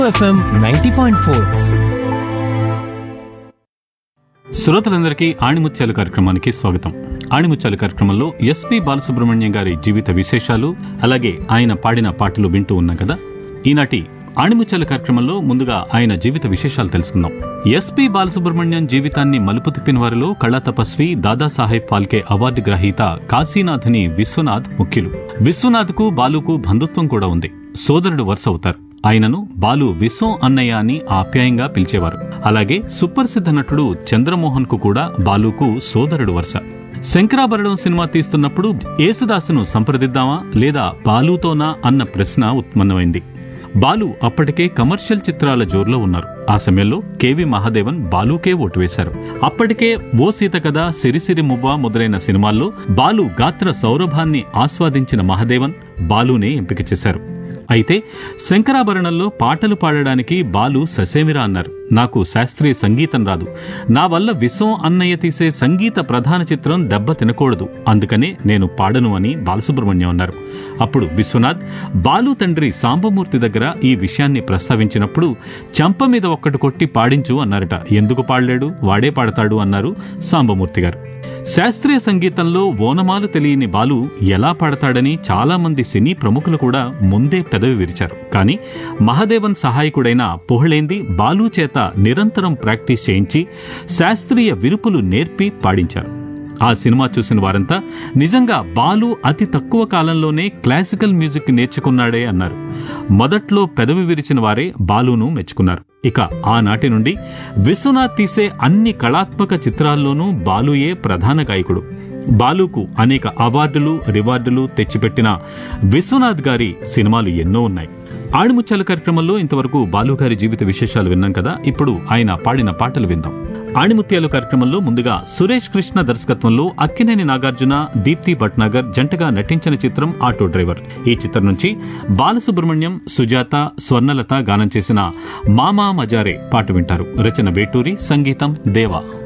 FM ninety point four శ్రోతలందరికీ ఆణిముత్యాలు కార్యక్రమానికి స్వాగతం ఆణిముత్యాలు కార్యక్రమంలో ఎస్పి బాలసుబ్రహ్మణ్యం గారి జీవిత విశేషాలు అలాగే ఆయన పాడిన పాటలు వింటూ ఉన్నాం కదా ఈనాటి ఆణిముత్యాల కార్యక్రమంలో ముందుగా ఆయన జీవిత విశేషాలు తెలుసుకుందాం ఎస్పి బాలసుబ్రహ్మణ్యం జీవితాన్ని మలుపు తిప్పిన వారిలో కళా తపస్వి దాదాసాహెబ్ ఫాల్కే అవార్డు గ్రహీత కాశీనాథ్ని విశ్వనాథ్ ముఖ్యులు విశ్వనాథ్కు బాలుకు బంధుత్వం కూడా ఉంది సోదరుడు వరుస అవుతారు ఆయనను బాలు విశ్వం అన్నయ్య అని ఆప్యాయంగా పిలిచేవారు అలాగే సుప్రసిద్ధ నటుడు చంద్రమోహన్ కు కూడా బాలుకు సోదరుడు వరుస శంకరాభరణం సినిమా తీస్తున్నప్పుడు యేసుదాసును సంప్రదిద్దామా లేదా బాలుతోనా అన్న ప్రశ్న ఉత్పన్నమైంది బాలు అప్పటికే కమర్షియల్ చిత్రాల జోరులో ఉన్నారు ఆ సమయంలో కేవి మహాదేవన్ బాలుకే ఓటు వేశారు అప్పటికే ఓ సీత కథ సిరిసిరి మువ్వ మొదలైన సినిమాల్లో బాలు గాత్ర సౌరభాన్ని ఆస్వాదించిన మహాదేవన్ బాలునే ఎంపిక చేశారు అయితే శంకరాభరణంలో పాటలు పాడడానికి బాలు ససేమిరా అన్నారు నాకు శాస్త్రీయ సంగీతం రాదు నా వల్ల విశ్వం అన్నయ్య తీసే సంగీత ప్రధాన చిత్రం దెబ్బ తినకూడదు అందుకనే నేను పాడను అని బాలసుబ్రహ్మణ్యం అన్నారు అప్పుడు విశ్వనాథ్ బాలు తండ్రి సాంబమూర్తి దగ్గర ఈ విషయాన్ని ప్రస్తావించినప్పుడు చంప మీద ఒక్కటి కొట్టి పాడించు అన్నారట ఎందుకు పాడలేడు వాడే పాడతాడు అన్నారు సాంబమూర్తి గారు శాస్త్రీయ సంగీతంలో ఓనమాలు తెలియని బాలు ఎలా పాడతాడని చాలా మంది సినీ ప్రముఖులు కూడా ముందే పెదవి విరిచారు కానీ మహాదేవన్ సహాయకుడైన పుహళేంది బాలు చేత నిరంతరం ప్రాక్టీస్ చేయించి శాస్త్రీయ విరుపులు నేర్పి పాడించారు ఆ సినిమా చూసిన వారంతా నిజంగా బాలు అతి తక్కువ కాలంలోనే క్లాసికల్ మ్యూజిక్ నేర్చుకున్నాడే అన్నారు మొదట్లో పెదవి విరిచిన వారే బాలును మెచ్చుకున్నారు ఇక ఆనాటి నుండి విశ్వనాథ్ తీసే అన్ని కళాత్మక చిత్రాల్లోనూ బాలుయే ప్రధాన గాయకుడు బాలుకు అనేక అవార్డులు రివార్డులు తెచ్చిపెట్టిన విశ్వనాథ్ గారి సినిమాలు ఎన్నో ఉన్నాయి ఆణిముత్యాల కార్యక్రమంలో ఇంతవరకు బాలు గారి జీవిత విశేషాలు విన్నాం కదా ఇప్పుడు ఆయన పాడిన పాటలు విందాం ఆణిముత్యాలు కార్యక్రమంలో ముందుగా సురేష్ కృష్ణ దర్శకత్వంలో అక్కినేని నాగార్జున దీప్తి భట్నాగర్ జంటగా నటించిన చిత్రం ఆటో డ్రైవర్ ఈ చిత్రం నుంచి బాలసుబ్రహ్మణ్యం సుజాత స్వర్ణలత గానం చేసిన మామా మజారే పాట వింటారు రచన వేటూరి సంగీతం దేవా